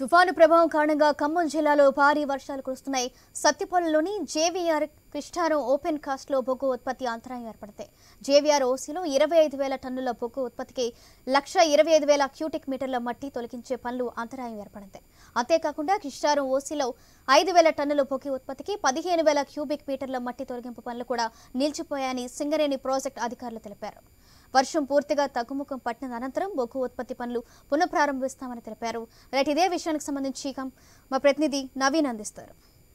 తుఫాను ప్రభావం కారణంగా ఖమ్మం జిల్లాలో భారీ వర్షాలు కురుస్తున్నాయి సత్తిపల్లిలోని జేవీఆర్ కృష్ణారం ఓపెన్ కాస్ట్ లో బొగ్గు ఉత్పత్తి అంతరాయం ఏర్పడితే జేవీఆర్ ఓసీలో ఇరవై ఐదు వేల టన్నుల బొగ్గు ఉత్పత్తికి లక్ష ఇరవై ఐదు వేల క్యూటిక్ మీటర్ల మట్టి తొలగించే పనులు అంతరాయం ఏర్పడింది అంతేకాకుండా కృష్ణారం ఓసీలో ఐదు వేల టన్నుల బొగ్గు ఉత్పత్తికి పదిహేను వేల క్యూబిక్ మీటర్ల మట్టి తొలగింపు పనులు కూడా నిలిచిపోయాయని సింగరేణి ప్రాజెక్ట్ అధికారులు తెలిపారు వర్షం పూర్తిగా తగ్గుముఖం పట్టిన అనంతరం బొగ్గు ఉత్పత్తి పనులు పునఃప్రారంభిస్తామని తెలిపారు రైట్ ఇదే విషయానికి సంబంధించి ఇక మా ప్రతినిధి నవీన్ అందిస్తారు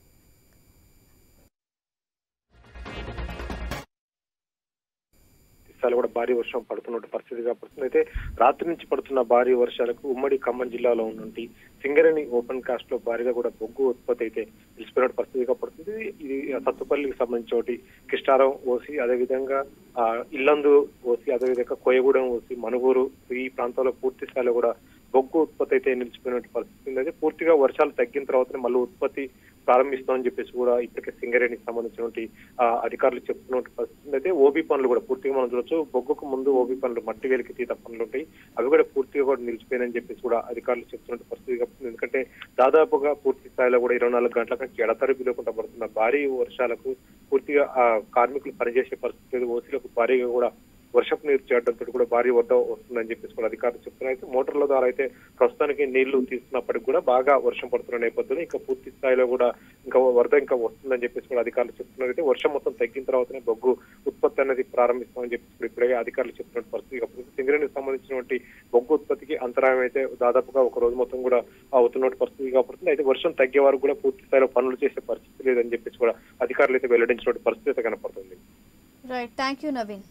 జిల్లాలో కూడా భారీ వర్షం పడుతున్న పరిస్థితిగా పడుతుంది అయితే రాత్రి నుంచి పడుతున్న భారీ వర్షాలకు ఉమ్మడి ఖమ్మం జిల్లాలో ఉన్నటువంటి సింగరేణి ఓపెన్ కాస్ట్ లో భారీగా కూడా బొగ్గు ఉత్పత్తి అయితే నిలిచిపోయిన పరిస్థితిగా పడుతుంది ఇది సత్తుపల్లికి సంబంధించి ఒకటి కిష్టారం ఓసి అదేవిధంగా ఆ, ఇల్లందు ఓసి అదేవిధంగా కోయగూడెం ఓసి మనుగూరు ఈ ప్రాంతాల్లో పూర్తి స్థాయిలో కూడా బొగ్గు ఉత్పత్తి అయితే నిలిచిపోయిన పరిస్థితి ఉంది అయితే పూర్తిగా వర్షాలు తగ్గిన తర్వాతనే మళ్ళీ ఉత్పత్తి ప్రారంభిస్తామని చెప్పేసి కూడా ఇప్పటికే సింగరేణికి సంబంధించినటువంటి ఆ, అధికారులు చెప్తున్న పరిస్థితి ఉంది. అయితే ఓబీ పనులు కూడా పూర్తిగా మనం చూడొచ్చు బొగ్గుకు ముందు ఓబీ పనులు మట్టి వేలికి తీత పనులు ఉంటాయి అవి కూడా పూర్తిగా కూడా నిలిచిపోయినాయని చెప్పేసి కూడా అధికారులు చెప్తున్న పరిస్థితి కాబట్టి ఎందుకంటే దాదాపుగా పూర్తి స్థాయిలో కూడా ఇరవై నాలుగు గంటల నుంచి ఎడతెరిపి లేకుండా పడుతున్న భారీ వర్షాలకు పూర్తిగా ఆ కార్మికులు పనిచేసే పరిస్థితి లేదు ఓసీలకు భారీగా కూడా వర్షపు నీరు చేరడంతో కూడా భారీ వద్ద వస్తుందని చెప్పేసి కూడా అధికారులు చెప్తున్నారు అయితే మోటార్ల ద్వారా అయితే ప్రస్తుతానికి నీళ్లు తీస్తున్నప్పటికి కూడా బాగా వర్షం పడుతున్న నేపథ్యంలో ఇంకా పూర్తి స్థాయిలో కూడా ఇంకా వరద ఇంకా వస్తుందని చెప్పేసి కూడా అధికారులు చెప్తున్నారు అయితే వర్షం మొత్తం తగ్గిన తర్వాతనే బొగ్గు ఉత్పత్తి అనేది ప్రారంభిస్తామని చెప్పేసి కూడా ఇప్పుడే అధికారులు చెప్తున్న పరిస్థితి కాబట్టి సింగరేణికి సంబంధించినటువంటి బొగ్గు ఉత్పత్తికి అంతరాయం అయితే దాదాపుగా ఒక రోజు మొత్తం కూడా అవుతున్న పరిస్థితి కాబట్టి అయితే వర్షం తగ్గే వరకు కూడా పూర్తి స్థాయిలో పనులు చేసే పరిస్థితి లేదని చెప్పేసి కూడా అధికారులు అయితే వెల్లడించిన పరిస్థితి అయితే కనపడుతుంది రైట్ థ్యాంక్ యూ నవీన్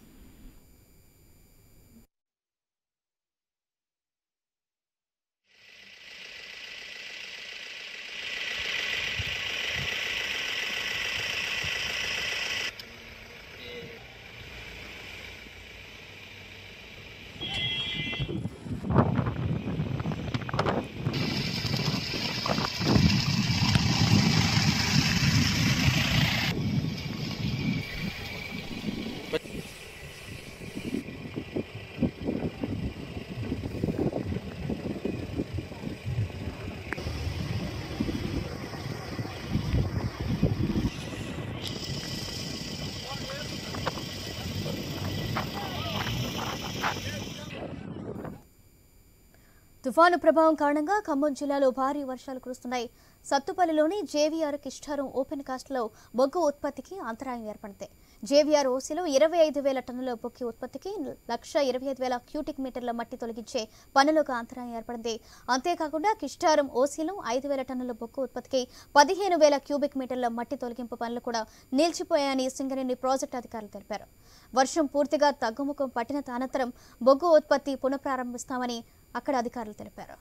తుఫాను ప్రభావం కారణంగా ఖమ్మం జిల్లాలో భారీ వర్షాలు కురుస్తున్నాయి సత్తుపల్లిలోని జేవీఆర్ కిష్టారం ఓపెన్ కాస్ట్లో బొగ్గు ఉత్పత్తికి అంతరాయం ఏర్పడింది జేవీఆర్ ఓసీలో ఇరవై ఐదు వేల టన్నుల బొగ్గు ఉత్పత్తికి లక్ష ఇరవై ఐదు వేల క్యూటిక్ మీటర్ల మట్టి తొలగించే పనులకు అంతరాయం ఏర్పడింది అంతేకాకుండా కిష్టారం ఓసీలో ఐదు వేల టన్నుల బొగ్గు ఉత్పత్తికి పదిహేను వేల క్యూబిక్ మీటర్ల మట్టి తొలగింపు పనులు కూడా నిలిచిపోయాయని సింగరేణి ప్రాజెక్టు అధికారులు తెలిపారు వర్షం పూర్తిగా తగ్గుముఖం పట్టిన అనంతరం బొగ్గు ఉత్పత్తి పునఃప్రారంభిస్తామని అక్కడ అధికారులు తెలిపారు